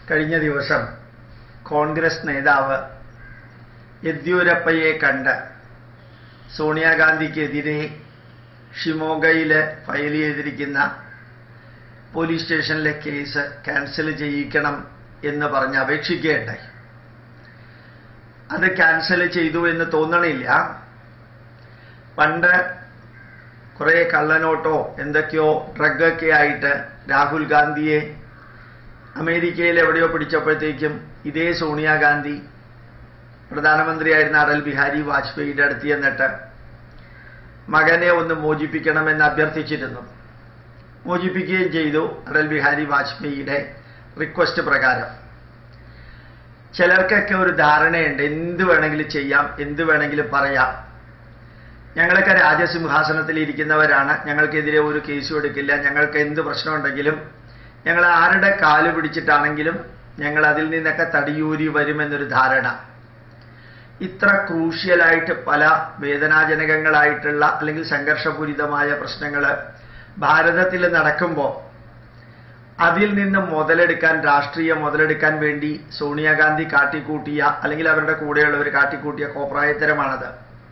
കഴിഞ്ഞ ദിവസം കോൺഗ്രസ് നേതാവ് യെദ്യൂരപ്പയെ കണ്ട് സോണിയാഗാന്ധിക്കെതിരെ ഷിമോഗയിൽ ഫയൽ ചെയ്തിരിക്കുന്ന പോലീസ് സ്റ്റേഷനിലെ കേസ് ക്യാൻസൽ ചെയ്യിക്കണം എന്ന് പറഞ്ഞ് അപേക്ഷിക്കുകയുണ്ടായി അത് ക്യാൻസൽ ചെയ്തു എന്ന് തോന്നണില്ല പണ്ട് കുറേ കള്ളനോട്ടോ എന്തൊക്കെയോ ഡ്രഗൊക്കെ ആയിട്ട് രാഹുൽ ഗാന്ധിയെ അമേരിക്കയിൽ എവിടെയോ പിടിച്ചപ്പോഴത്തേക്കും ഇതേ സോണിയാഗാന്ധി പ്രധാനമന്ത്രിയായിരുന്ന അടൽ ബിഹാരി വാജ്പേയിയുടെ അടുത്ത് ചെന്നിട്ട് മകനെ ഒന്ന് മോചിപ്പിക്കണമെന്ന് അഭ്യർത്ഥിച്ചിരുന്നു മോചിപ്പിക്കുകയും ചെയ്തു അടൽ ബിഹാരി വാജ്പേയിയുടെ റിക്വസ്റ്റ് പ്രകാരം ചിലർക്കൊക്കെ ഒരു ധാരണയുണ്ട് എന്ത് വേണമെങ്കിലും ചെയ്യാം എന്ത് വേണമെങ്കിലും പറയാം ഞങ്ങളൊക്കെ രാജസിംഹാസനത്തിൽ ഇരിക്കുന്നവരാണ് ഞങ്ങൾക്കെതിരെ ഒരു കേസും എടുക്കില്ല ഞങ്ങൾക്ക് എന്ത് പ്രശ്നമുണ്ടെങ്കിലും ഞങ്ങൾ ആരുടെ കാല് പിടിച്ചിട്ടാണെങ്കിലും ഞങ്ങൾ അതിൽ നിന്നൊക്കെ തടിയൂരി വരുമെന്നൊരു ധാരണ ഇത്ര ക്രൂഷ്യലായിട്ട് പല വേദനാജനകങ്ങളായിട്ടുള്ള അല്ലെങ്കിൽ സംഘർഷപൂരിതമായ പ്രശ്നങ്ങൾ ഭാരതത്തിൽ നടക്കുമ്പോൾ അതിൽ നിന്ന് മുതലെടുക്കാൻ രാഷ്ട്രീയ മുതലെടുക്കാൻ വേണ്ടി സോണിയാഗാന്ധി കാട്ടിക്കൂട്ടിയ അല്ലെങ്കിൽ അവരുടെ കൂടെയുള്ളവർ കാട്ടിക്കൂട്ടിയ കോപ്രായത്തരമാണത്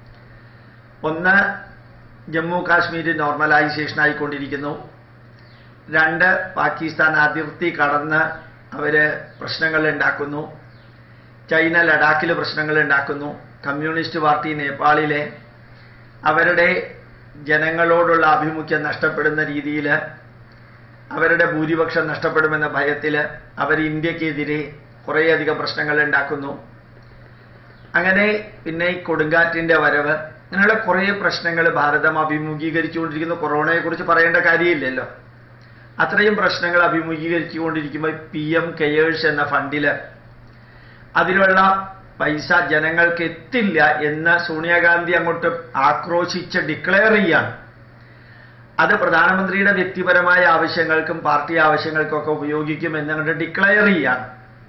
ഒന്ന് ജമ്മു കാശ്മീർ നോർമലൈസേഷൻ ആയിക്കൊണ്ടിരിക്കുന്നു രണ്ട് പാകിസ്ഥാൻ അതിർത്തി കടന്ന് അവര് പ്രശ്നങ്ങൾ ഉണ്ടാക്കുന്നു ചൈന ലഡാക്കിൽ പ്രശ്നങ്ങൾ ഉണ്ടാക്കുന്നു കമ്മ്യൂണിസ്റ്റ് പാർട്ടി നേപ്പാളിലെ അവരുടെ ജനങ്ങളോടുള്ള ആഭിമുഖ്യം നഷ്ടപ്പെടുന്ന രീതിയിൽ അവരുടെ ഭൂരിപക്ഷം നഷ്ടപ്പെടുമെന്ന ഭയത്തിൽ അവർ ഇന്ത്യക്കെതിരെ കുറേയധികം പ്രശ്നങ്ങൾ ഉണ്ടാക്കുന്നു അങ്ങനെ പിന്നെ ഈ കൊടുങ്കാറ്റിന്റെ വരവ് അങ്ങനെയുള്ള കുറേ പ്രശ്നങ്ങൾ ഭാരതം അഭിമുഖീകരിച്ചുകൊണ്ടിരിക്കുന്നു കൊറോണയെക്കുറിച്ച് പറയേണ്ട കാര്യമില്ലല്ലോ അത്രയും പ്രശ്നങ്ങൾ അഭിമുഖീകരിച്ചുകൊണ്ടിരിക്കുമ്പോൾ പി എം കെയേഴ്സ് എന്ന ഫണ്ടില് അതിലുള്ള പൈസ ജനങ്ങൾക്ക് എത്തില്ല എന്ന് സോണിയാഗാന്ധി അങ്ങോട്ട് ആക്രോശിച്ച് ഡിക്ലെയർ ചെയ്യാണ് അത് പ്രധാനമന്ത്രിയുടെ വ്യക്തിപരമായ ആവശ്യങ്ങൾക്കും പാർട്ടി ആവശ്യങ്ങൾക്കും ഒക്കെ ഉപയോഗിക്കും എന്നങ്ങോട്ട് ഡിക്ലെയർ ചെയ്യാണ്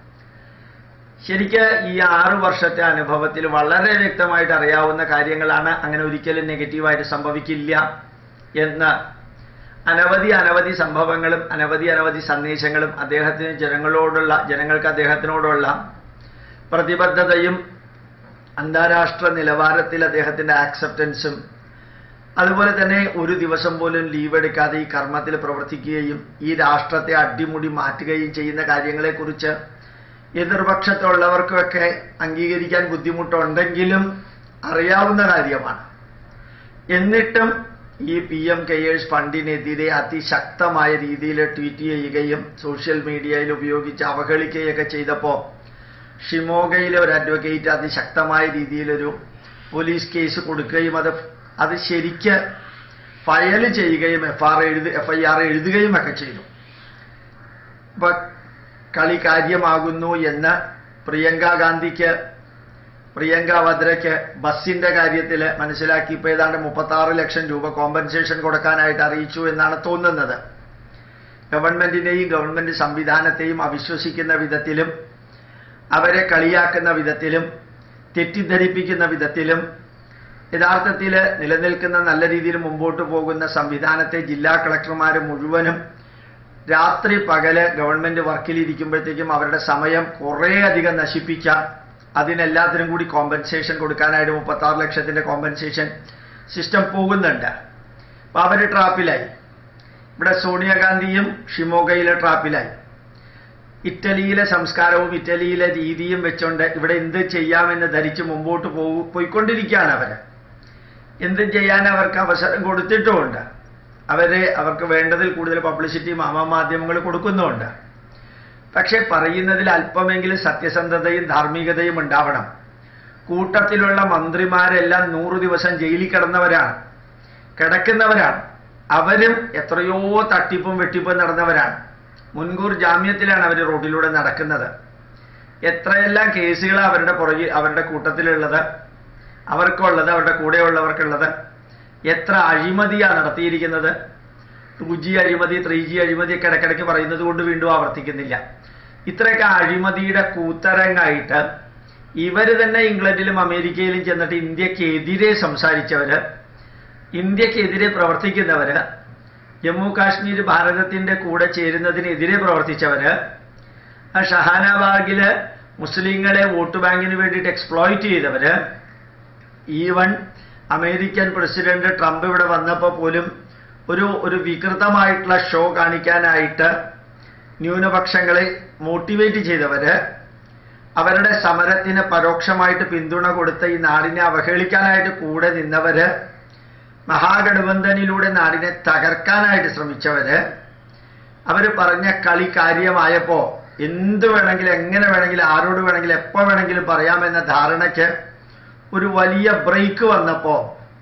ശരിക്ക് ഈ ആറു വർഷത്തെ അനുഭവത്തിൽ വളരെ വ്യക്തമായിട്ട് അറിയാവുന്ന കാര്യങ്ങളാണ് അങ്ങനെ ഒരിക്കലും നെഗറ്റീവായിട്ട് സംഭവിക്കില്ല എന്ന് അനവധി അനവധി സംഭവങ്ങളും അനവധി അനവധി സന്ദേശങ്ങളും അദ്ദേഹത്തിന് ജനങ്ങളോടുള്ള ജനങ്ങൾക്ക് അദ്ദേഹത്തിനോടുള്ള പ്രതിബദ്ധതയും അന്താരാഷ്ട്ര നിലവാരത്തിൽ അദ്ദേഹത്തിന്റെ ആക്സെപ്റ്റൻസും അതുപോലെ തന്നെ ഒരു ദിവസം പോലും ലീവ് എടുക്കാതെ ഈ കർമ്മത്തിൽ പ്രവർത്തിക്കുകയും ഈ രാഷ്ട്രത്തെ അടിമുടി മാറ്റുകയും ചെയ്യുന്ന കാര്യങ്ങളെക്കുറിച്ച് എതിർപക്ഷത്തുള്ളവർക്കൊക്കെ അംഗീകരിക്കാൻ ബുദ്ധിമുട്ടുണ്ടെങ്കിലും അറിയാവുന്ന കാര്യമാണ് എന്നിട്ടും ഈ പി എം കെയേഴ്സ് ഫണ്ടിനെതിരെ അതിശക്തമായ രീതിയിൽ ട്വീറ്റ് ചെയ്യുകയും സോഷ്യൽ മീഡിയയിൽ ഉപയോഗിച്ച് അവഹേളിക്കുകയൊക്കെ ചെയ്തപ്പോൾ ഷിമോഗയിലെ ഒരു അഡ്വക്കേറ്റ് അതിശക്തമായ രീതിയിലൊരു പോലീസ് കേസ് കൊടുക്കുകയും അത് അത് ശരിക്ക് ഫയൽ ചെയ്യുകയും എഫ് ആർ എഴുതി എഫ് ഐ ആർ എഴുതുകയും ഒക്കെ ചെയ്തു അപ്പൊ കളി കാര്യമാകുന്നു എന്ന് പ്രിയങ്ക ഗാന്ധിക്ക് പ്രിയങ്ക വദ്രയ്ക്ക് ബസ്സിന്റെ കാര്യത്തിൽ മനസ്സിലാക്കി ഇപ്പൊ ഏതാണ്ട് മുപ്പത്തി ആറ് ലക്ഷം രൂപ കോമ്പൻസേഷൻ കൊടുക്കാനായിട്ട് അറിയിച്ചു എന്നാണ് തോന്നുന്നത് ഗവൺമെന്റിനെയും ഗവൺമെന്റ് സംവിധാനത്തെയും അവിശ്വസിക്കുന്ന വിധത്തിലും അവരെ കളിയാക്കുന്ന വിധത്തിലും തെറ്റിദ്ധരിപ്പിക്കുന്ന വിധത്തിലും യഥാർത്ഥത്തിൽ നിലനിൽക്കുന്ന നല്ല രീതിയിൽ മുമ്പോട്ട് പോകുന്ന സംവിധാനത്തെ ജില്ലാ കളക്ടർമാർ മുഴുവനും രാത്രി പകല് ഗവൺമെന്റ് വർക്കിലിരിക്കുമ്പോഴത്തേക്കും അവരുടെ സമയം കുറേയധികം നശിപ്പിക്കാം അതിനെല്ലാത്തിനും കൂടി കോമ്പൻസേഷൻ കൊടുക്കാനായിട്ട് മുപ്പത്തി ആറ് ലക്ഷത്തിന്റെ കോമ്പൻസേഷൻ സിസ്റ്റം പോകുന്നുണ്ട് അപ്പൊ അവര് ട്രാപ്പിലായി ഇവിടെ സോണിയാഗാന്ധിയും ഷിമോഗയിലെ ട്രാപ്പിലായി ഇറ്റലിയിലെ സംസ്കാരവും ഇറ്റലിയിലെ രീതിയും വെച്ചുകൊണ്ട് ഇവിടെ എന്ത് ചെയ്യാമെന്ന് ധരിച്ച് മുമ്പോട്ട് പോകു പോയിക്കൊണ്ടിരിക്കുകയാണ് അവര് എന്തും ചെയ്യാൻ അവർക്ക് അവസരം കൊടുത്തിട്ടുമുണ്ട് അവരെ അവർക്ക് വേണ്ടതിൽ കൂടുതൽ പബ്ലിസിറ്റി മാധ്യമങ്ങൾ കൊടുക്കുന്നുമുണ്ട് പക്ഷെ പറയുന്നതിൽ അല്പമെങ്കിലും സത്യസന്ധതയും ധാർമ്മികതയും ഉണ്ടാവണം കൂട്ടത്തിലുള്ള മന്ത്രിമാരെല്ലാം നൂറു ദിവസം ജയിലിൽ കിടന്നവരാണ് കിടക്കുന്നവരാണ് അവരും എത്രയോ തട്ടിപ്പും വെട്ടിപ്പും നടന്നവരാണ് മുൻകൂർ ജാമ്യത്തിലാണ് അവർ റോഡിലൂടെ നടക്കുന്നത് എത്രയെല്ലാം കേസുകളാണ് അവരുടെ പുറകിൽ അവരുടെ കൂട്ടത്തിലുള്ളത് അവർക്കുള്ളത് അവരുടെ കൂടെയുള്ളവർക്കുള്ളത് എത്ര അഴിമതിയാണ് നടത്തിയിരിക്കുന്നത് ടു ജി അഴിമതി ത്രീ ജി അഴിമതി ഒക്കെ ഇടയ്ക്കിടയ്ക്ക് പറയുന്നത് കൊണ്ട് വീണ്ടും ആവർത്തിക്കുന്നില്ല ഇത്രയൊക്കെ അഴിമതിയുടെ കൂത്തരങ്ങായിട്ട് ഇവര് തന്നെ ഇംഗ്ലണ്ടിലും അമേരിക്കയിലും ചെന്നിട്ട് ഇന്ത്യക്കെതിരെ സംസാരിച്ചവര് ഇന്ത്യക്കെതിരെ പ്രവർത്തിക്കുന്നവര് ജമ്മു കാശ്മീർ ഭാരതത്തിന്റെ കൂടെ ചേരുന്നതിനെതിരെ പ്രവർത്തിച്ചവര് ആ ഷഹാനാബാഗില് മുസ്ലിങ്ങളെ വോട്ട് ബാങ്കിന് വേണ്ടിയിട്ട് എക്സ്പ്ലോയിറ്റ് ചെയ്തവര് ഈവൻ അമേരിക്കൻ പ്രസിഡന്റ് ട്രംപ് ഇവിടെ വന്നപ്പോൾ പോലും ഒരു ഒരു വികൃതമായിട്ടുള്ള ഷോ കാണിക്കാനായിട്ട് ന്യൂനപക്ഷങ്ങളെ മോട്ടിവേറ്റ് ചെയ്തവര് അവരുടെ സമരത്തിന് പരോക്ഷമായിട്ട് പിന്തുണ കൊടുത്ത ഈ നാടിനെ അവഹേളിക്കാനായിട്ട് കൂടെ നിന്നവര് മഹാഗഠബന്ധനിലൂടെ നാടിനെ തകർക്കാനായിട്ട് ശ്രമിച്ചവര് അവര് പറഞ്ഞ കളി കാര്യമായപ്പോ എന്ത് വേണമെങ്കിലും എങ്ങനെ വേണമെങ്കിലും ആരോട് വേണമെങ്കിലും എപ്പോ വേണമെങ്കിലും പറയാമെന്ന ധാരണയ്ക്ക് ഒരു വലിയ ബ്രേക്ക് വന്നപ്പോ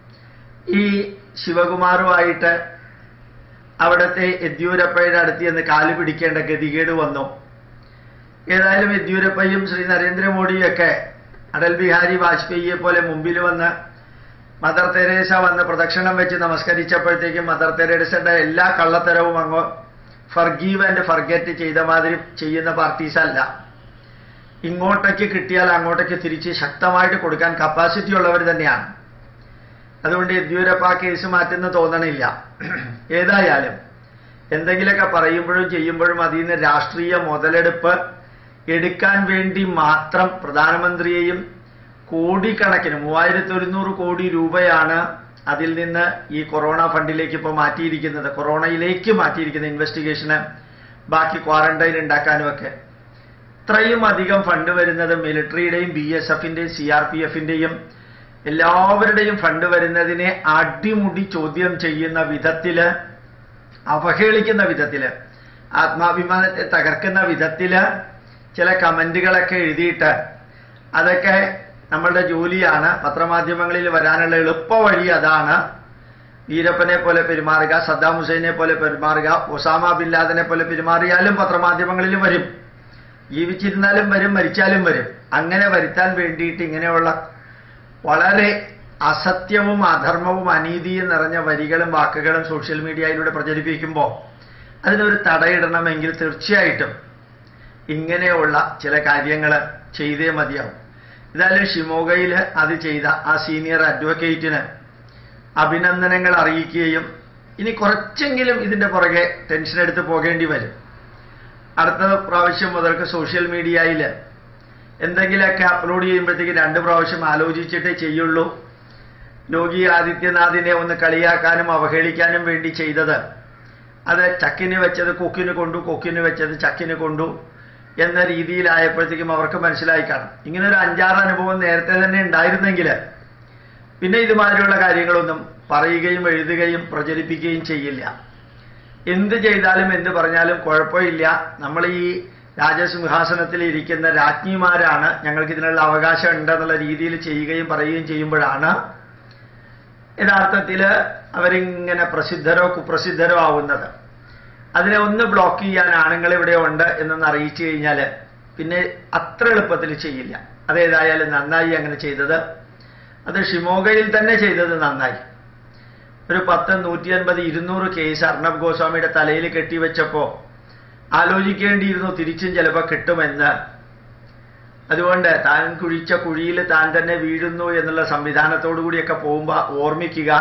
ഈ ശിവകുമാറുമായിട്ട് അവിടുത്തെ യെദ്യൂരപ്പയുടെ അടുത്ത് ചെന്ന് കാല് പിടിക്കേണ്ട ഗതികേട് വന്നു ഏതായാലും യെദ്യൂരപ്പയും ശ്രീ നരേന്ദ്രമോദിയൊക്കെ അടൽ ബിഹാരി വാജ്പേയിയെ പോലെ മുമ്പിൽ വന്ന് മദർ തെരേസ വന്ന് പ്രദക്ഷിണം വെച്ച് നമസ്കരിച്ചപ്പോഴത്തേക്കും മദർ തെരേസയുടെ എല്ലാ കള്ളത്തരവും അങ്ങ് ഫർഗീവ് ആൻഡ് ഫർഗറ്റ് ചെയ്ത മാതിരി ചെയ്യുന്ന പാർട്ടീസ് അല്ല ഇങ്ങോട്ടേക്ക് കിട്ടിയാൽ അങ്ങോട്ടേക്ക് തിരിച്ച് ശക്തമായിട്ട് കൊടുക്കാൻ കപ്പാസിറ്റി ഉള്ളവർ തന്നെയാണ് അതുകൊണ്ട് യെദ്യൂരപ്പ ആ കേസ് മാറ്റുന്ന തോന്നണില്ല ഏതായാലും എന്തെങ്കിലുമൊക്കെ പറയുമ്പോഴും ചെയ്യുമ്പോഴും അതിൽ നിന്ന് രാഷ്ട്രീയ മുതലെടുപ്പ് എടുക്കാൻ വേണ്ടി മാത്രം പ്രധാനമന്ത്രിയെയും കോടിക്കണക്കിന് മൂവായിരത്തി ഒരുന്നൂറ് കോടി രൂപയാണ് അതിൽ നിന്ന് ഈ കൊറോണ ഫണ്ടിലേക്ക് ഇപ്പോൾ മാറ്റിയിരിക്കുന്നത് കൊറോണയിലേക്ക് മാറ്റിയിരിക്കുന്ന ഇൻവെസ്റ്റിഗേഷന് ബാക്കി ക്വാറന്റൈൻ ഉണ്ടാക്കാനും ഒക്കെ ഇത്രയും അധികം ഫണ്ട് വരുന്നത് മിലിറ്ററിയുടെയും ബി എസ് എഫിന്റെയും സി ആർ പി എഫിന്റെയും എല്ലാവരുടെയും ഫണ്ട് വരുന്നതിനെ അടിമുടി ചോദ്യം ചെയ്യുന്ന വിധത്തില് അവഹേളിക്കുന്ന വിധത്തില് ആത്മാഭിമാനത്തെ തകർക്കുന്ന വിധത്തില് ചില കമന്റുകളൊക്കെ എഴുതിയിട്ട് അതൊക്കെ നമ്മളുടെ ജോലിയാണ് പത്രമാധ്യമങ്ങളിൽ വരാനുള്ള എളുപ്പ വഴി അതാണ് വീരപ്പനെ പോലെ പെരുമാറുക സദ്ദാം ഹുസൈനെ പോലെ പെരുമാറുക ഒസാമ ബിൻ ലാദനെ പോലെ പെരുമാറിയാലും പത്രമാധ്യമങ്ങളിൽ വരും ജീവിച്ചിരുന്നാലും വരും മരിച്ചാലും വരും അങ്ങനെ വരുത്താൻ വേണ്ടിയിട്ട് ഇങ്ങനെയുള്ള വളരെ അസത്യവും അധർമ്മവും അനീതിയും നിറഞ്ഞ വരികളും വാക്കുകളും സോഷ്യൽ മീഡിയയിലൂടെ പ്രചരിപ്പിക്കുമ്പോൾ അതിനൊരു തടയിടണമെങ്കിൽ തീർച്ചയായിട്ടും ഇങ്ങനെയുള്ള ചില കാര്യങ്ങൾ ചെയ്തേ മതിയാവും എന്തായാലും ഷിമോഗയിൽ അത് ചെയ്ത ആ സീനിയർ അഡ്വക്കേറ്റിന് അഭിനന്ദനങ്ങൾ അറിയിക്കുകയും ഇനി കുറച്ചെങ്കിലും ഇതിന്റെ പുറകെ ടെൻഷൻ എടുത്ത് പോകേണ്ടി വരും അടുത്ത പ്രാവശ്യം മുതൽക്ക് സോഷ്യൽ മീഡിയയിൽ എന്തെങ്കിലുമൊക്കെ അപ്ലോഡ് ചെയ്യുമ്പോഴത്തേക്ക് രണ്ട് പ്രാവശ്യം ആലോചിച്ചിട്ടേ ചെയ്യുള്ളൂ യോഗി ആദിത്യനാഥിനെ ഒന്ന് കളിയാക്കാനും അവഹേളിക്കാനും വേണ്ടി ചെയ്തത് അത് ചക്കിന് വെച്ചത് കൊക്കിന് കൊണ്ടു കൊക്കിന് വെച്ചത് ചക്കിന് കൊണ്ടു എന്ന രീതിയിലായപ്പോഴത്തേക്കും അവർക്ക് മനസ്സിലായി കാണും ഇങ്ങനെ ഒരു അഞ്ചാറ് അനുഭവം നേരത്തെ തന്നെ ഉണ്ടായിരുന്നെങ്കിൽ പിന്നെ ഇതുമാതിരിയുള്ള കാര്യങ്ങളൊന്നും പറയുകയും എഴുതുകയും പ്രചരിപ്പിക്കുകയും ചെയ്യില്ല എന്ത് ചെയ്താലും എന്ത് പറഞ്ഞാലും കുഴപ്പമില്ല നമ്മൾ ഈ രാജസിംഹാസനത്തിൽ ഇരിക്കുന്ന രാജ്ഞിമാരാണ് ഞങ്ങൾക്ക് ഇതിനുള്ള അവകാശം ഉണ്ടെന്നുള്ള രീതിയിൽ ചെയ്യുകയും പറയുകയും ചെയ്യുമ്പോഴാണ് യഥാർത്ഥത്തിൽ അവരിങ്ങനെ പ്രസിദ്ധരോ കുപ്രസിദ്ധരോ ആവുന്നത് അതിനെ ഒന്ന് ബ്ലോക്ക് ചെയ്യാൻ ആണുങ്ങൾ ഇവിടെ ഉണ്ട് എന്നൊന്ന് അറിയിച്ചു കഴിഞ്ഞാൽ പിന്നെ അത്ര എളുപ്പത്തിൽ ചെയ്യില്ല അതേതായാലും നന്നായി അങ്ങനെ ചെയ്തത് അത് ഷിമോഗയിൽ തന്നെ ചെയ്തത് നന്നായി ഒരു പത്ത് നൂറ്റി അൻപത് ഇരുന്നൂറ് കേസ് അർണബ് ഗോസ്വാമിയുടെ തലയിൽ കെട്ടിവെച്ചപ്പോ ആലോചിക്കേണ്ടിയിരുന്നു തിരിച്ചും ചിലപ്പോൾ കിട്ടുമെന്ന് അതുകൊണ്ട് താൻ കുഴിച്ച കുഴിയിൽ താൻ തന്നെ വീഴുന്നു എന്നുള്ള സംവിധാനത്തോടു കൂടിയൊക്കെ പോകുമ്പോൾ ഓർമ്മിക്കുക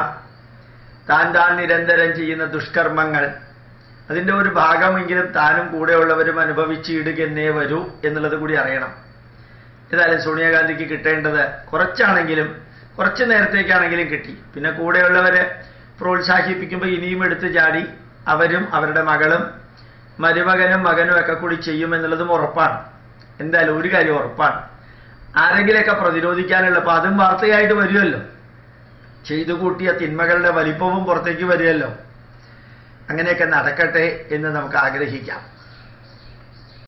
താൻ താൻ നിരന്തരം ചെയ്യുന്ന ദുഷ്കർമ്മങ്ങൾ അതിന്റെ ഒരു ഭാഗമെങ്കിലും താനും കൂടെയുള്ളവരും അനുഭവിച്ചിടുകെന്നേ വരൂ എന്നുള്ളത് കൂടി അറിയണം ഏതായാലും സോണിയാഗാന്ധിക്ക് കിട്ടേണ്ടത് കുറച്ചാണെങ്കിലും കുറച്ച് നേരത്തേക്കാണെങ്കിലും കിട്ടി പിന്നെ കൂടെയുള്ളവരെ പ്രോത്സാഹിപ്പിക്കുമ്പോൾ ഇനിയും എടുത്ത് ചാടി അവരും അവരുടെ മകളും മരുമകനും മകനും ഒക്കെ കൂടി ചെയ്യുമെന്നുള്ളതും ഉറപ്പാണ് എന്തായാലും ഒരു കാര്യം ഉറപ്പാണ് ആരെങ്കിലൊക്കെ പ്രതിരോധിക്കാനുള്ള അപ്പൊ അതും വാർത്തയായിട്ട് വരുമല്ലോ ചെയ്തു കൂട്ടിയ തിന്മകളുടെ വലിപ്പവും പുറത്തേക്ക് വരുമല്ലോ അങ്ങനെയൊക്കെ നടക്കട്ടെ എന്ന് നമുക്ക് ആഗ്രഹിക്കാം